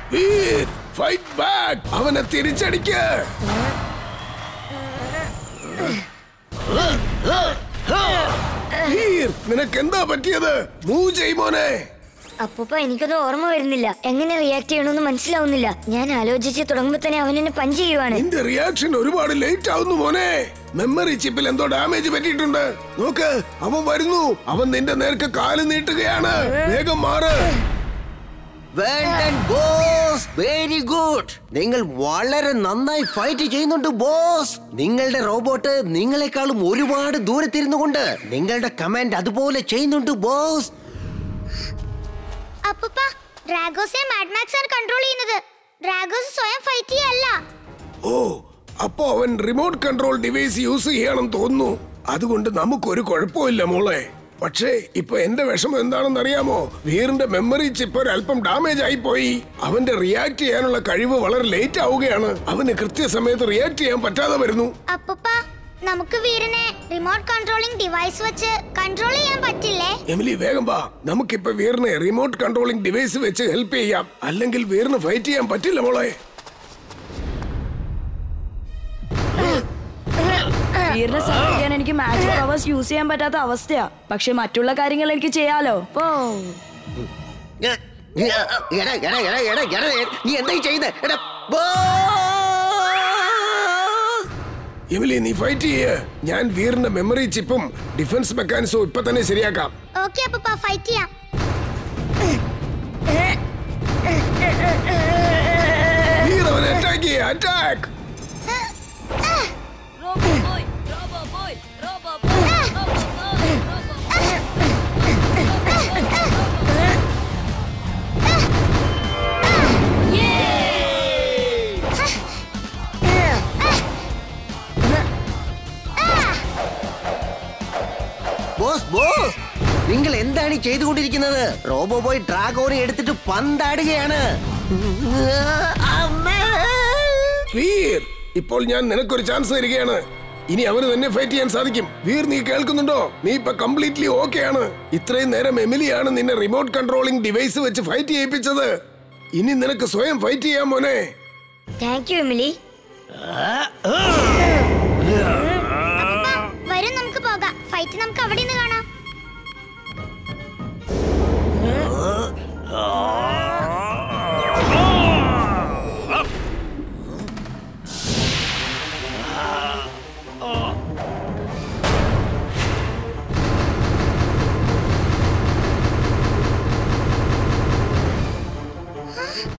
Veer fight back അവനെ തിരിച്ചടിക്ക വീർ നിനക്ക് എന്താ പറ്റിയത് മൂവ് ചെയ്യുമോനെ അപ്പൂപ്പ എനിക്കൊന്നും ഓർമ്മ വരുന്നില്ല എങ്ങനെ റിയാക്ട് ചെയ്യണമെന്ന് മനസ്സിലാവുന്നില്ല ഞാൻ ആലോചിച്ച് തുടങ്ങുമ്പോ തന്നെ അവൻ എന്നെ പഞ്ച് ചെയ്യുവാണ് നിന്റെ റിയാക്ഷൻ ഒരുപാട് ലേറ്റ് ആവുന്നു മോനെ മെമ്മറി ചിപ്പിൽ എന്തോ ഡാമേജ് പറ്റിയിട്ടുണ്ട് നോക്ക് അവൻ വരുന്നു അവൻ നിന്റെ നേർക്ക് കാല് നീട്ടുകയാണ് വേഗം മാറ് ബോസ് വെരി ഗുഡ് നിങ്ങൾ വളരെ നന്നായി ഫൈറ്റ് ചെയ്യുന്നുണ്ട് ബോസ് നിങ്ങളുടെ റോബോട്ട് നിങ്ങളെക്കാളും ഒരുപാട് ദൂരത്തിരുന്നു കൊണ്ട് നിങ്ങളുടെ കമാൻഡ് അതുപോലെ ചെയ്യുന്നുണ്ട് ബോസ് അപ്പൂപ്പ ഡ്രാഗോസിനെ മാഡ്മാക്സ് ആണ് കൺട്രോൾ ചെയ്യുന്നത് ഡ്രാഗോസ് സ്വയം ഫൈറ്റ് ചെയ്യല്ല ഓ അപ്പോ അവൻ റിമോട്ട് കൺട്രോൾ ഡിവൈസ് യൂസ് ചെയ്യണം തോന്നുന്നു അതുകൊണ്ട് നമുക്കൊരു കുഴപ്പമില്ല മോളെ പക്ഷേ ഇപ്പൊ എന്റെ വിഷമം എന്താണെന്ന് അറിയാമോ വീറിന്റെ മെമ്മറി ചിപ്പ് ഒരല്പം ഡാമേജ് ആയി പോയി അവന്റെ റിയാക്ട് ചെയ്യാനുള്ള കഴിവ് വളരെ ലേറ്റ് ആവുകയാണ് അവന് കൃത്യസമയത്ത് റിയാക്ട് ചെയ്യാൻ പറ്റാതെ വരുന്നു അപ്പൂപ്പ നമുക്ക് വീരനെ റിമോട്ട് കൺട്രോളിംഗ് ഡിവൈസ് വെച്ച് കൺട്രോൾ ചെയ്യാൻ പറ്റില്ലേ എമിലി വേഗം വാ നമുക്കിപ്പൊ വീറിനെ റിമോട്ട് കൺട്രോളിംഗ് ഡിവൈസ് വെച്ച് ഹെൽപ്പ് ചെയ്യാം അല്ലെങ്കിൽ വീറിന് ഫൈറ്റ് ചെയ്യാൻ പറ്റില്ല മോളെ വീറിനെ സഹായിക്കാൻ എനിക്ക് മാജിക് പവേഴ്സ് യൂസ് ചെയ്യാൻ പറ്റാത്ത അവസ്ഥയാ പക്ഷെ മറ്റുള്ള കാര്യങ്ങൾ എനിക്ക് ചെയ്യാലോ പോ എടാ, എടാ, എടാ, എടാ, എടാ, നീ എന്തായി ചെയ്യുന്നത് എടാ, boss! എമിലി നീ ഫൈറ്റ് ചെയ്യ് ഞാൻ വീറിന്റെ മെമ്മറി ചിപ്പും ഡിഫൻസ് മെക്കാനിസവും ഇപ്പൊ തന്നെ ശരിയാക്കാം ഓക്കെ അപ്പൂപ്പ ഫൈറ്റ് ചെയ്യാം വീർ അവനെ അറ്റാക്ക് ചെയ്യ അറ്റാക്ക് ബോസ് ബോസ് നിങ്ങൾ എന്താണ് ഈ ചെയ്തുകൊണ്ടിരിക്കുന്നത് റോബോ ബോയ് ഡ്രാഗോനെ എടുത്തിട്ട് പന്താടുകയാണ് അമ്മേ! വീർ ഇപ്പോൾ ഞാൻ നിനക്കൊരു ചാൻസ് തരികയാണ് ഇനി അവന് തന്നെ ഫൈറ്റ് ചെയ്യാൻ സാധിക്കും വീർ നീ കേൾക്കുന്നുണ്ടോ നീ ഇപ്പൊ കംപ്ലീറ്റ്ലി ഓക്കെ ആണ് ഇത്രയും നേരം എമിലിയാണ് നിന്നെ റിമോട്ട് കൺട്രോളിംഗ് ഡിവൈസ് വെച്ച് ഫൈറ്റ് ചെയ്യിപ്പിച്ചത് ഇനി നിനക്ക് സ്വയം ഫൈറ്റ് ചെയ്യാൻ മോനെ താങ്ക് യു എമിലി അപ്പൂപ്പ വരും നമുക്ക് പോകാം ഫൈറ്റ് നമുക്ക് അവിടെ